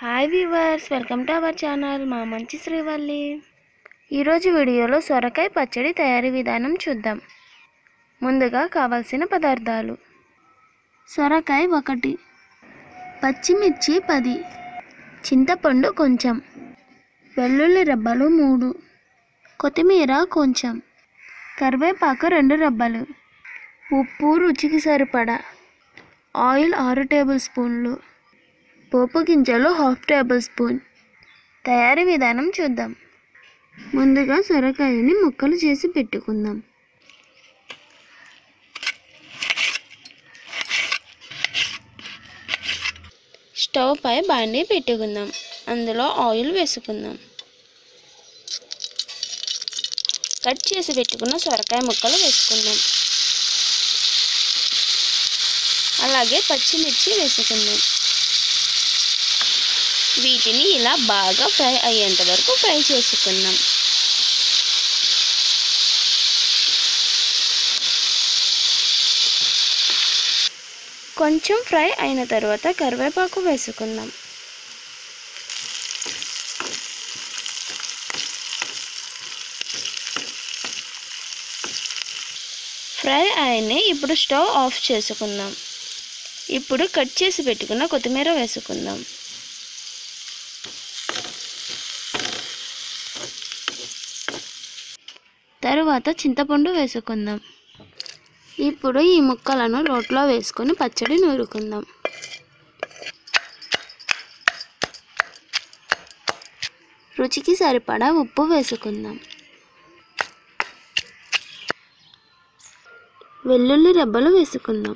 hi viewers welcome to our channel మా మంచి శ్రీవల్లి ఈరోజు వీడియోలో సొరకాయ పచ్చడి తయారీ విధానం చూద్దాం ముందుగా కావలసిన పదార్థాలు సొరకాయ ఒకటి పచ్చిమిర్చి పది చింతపండు కొంచెం వెల్లుల్లి రెబ్బలు మూడు కొత్తిమీర కొంచెం కరివేపాకు రెండు రెబ్బలు ఉప్పు రుచికి సరిపడా ఆయిల్ ఆరు టేబుల్ స్పూన్లు పోపు గింజలు హాఫ్ టేబుల్ స్పూన్ తయారీ విధానం చూద్దాం ముందుగా సొరకాయని ముక్కలు చేసి పెట్టుకుందాం స్టవ్ పై బాండీ పెట్టుకుందాం అందులో ఆయిల్ వేసుకుందాం కట్ చేసి పెట్టుకున్న సొరకాయ ముక్కలు వేసుకుందాం అలాగే పచ్చిమిర్చి వేసుకుందాం వీటిని ఇలా బాగా ఫ్రై అయ్యేంత వరకు ఫ్రై చేసుకుందాం కొంచెం ఫ్రై అయిన తర్వాత కరివేపాకు వేసుకుందాం ఫ్రై అయిన ఇప్పుడు స్టవ్ ఆఫ్ చేసుకుందాం ఇప్పుడు కట్ చేసి పెట్టుకున్న కొత్తిమీర వేసుకుందాం తరువాత చింతపండు వేసుకుందాం ఇప్పుడు ఈ ముక్కలను రోట్లో వేసుకొని పచ్చడి నూరుకుందాం రుచికి సరిపడా ఉప్పు వేసుకుందాం వెల్లుల్లి రెబ్బలు వేసుకుందాం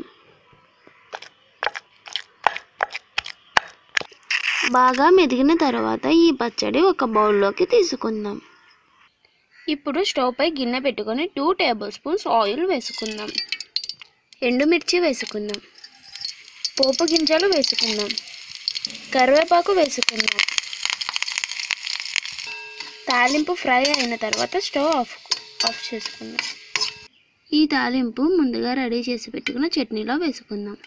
బాగా మెదిగిన తర్వాత ఈ పచ్చడి ఒక బౌల్లోకి తీసుకుందాం ఇప్పుడు స్టవ్ పై గిన్నె పెట్టుకొని టూ టేబుల్ స్పూన్స్ ఆయిల్ వేసుకుందాం ఎండుమిర్చి వేసుకుందాం పోపు గింజలు వేసుకుందాం కరివేపాకు వేసుకుందాం తాలింపు ఫ్రై అయిన తర్వాత స్టవ్ ఆఫ్ ఆఫ్ చేసుకుందాం ఈ తాలింపు ముందుగా రెడీ చేసి పెట్టుకున్న చట్నీలో వేసుకుందాం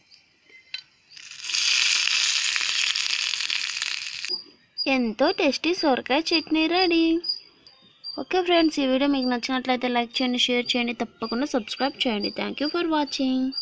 ఎంతో టేస్టీ సొరకాయ చట్నీ రెడీ ఓకే ఫ్రెండ్స్ ఈ వీడియో మీకు నచ్చినట్లయితే లైక్ చేయండి షేర్ చేయండి తప్పకుండా సబ్స్క్రైబ్ చేయండి థ్యాంక్ యూ ఫర్ వాచింగ్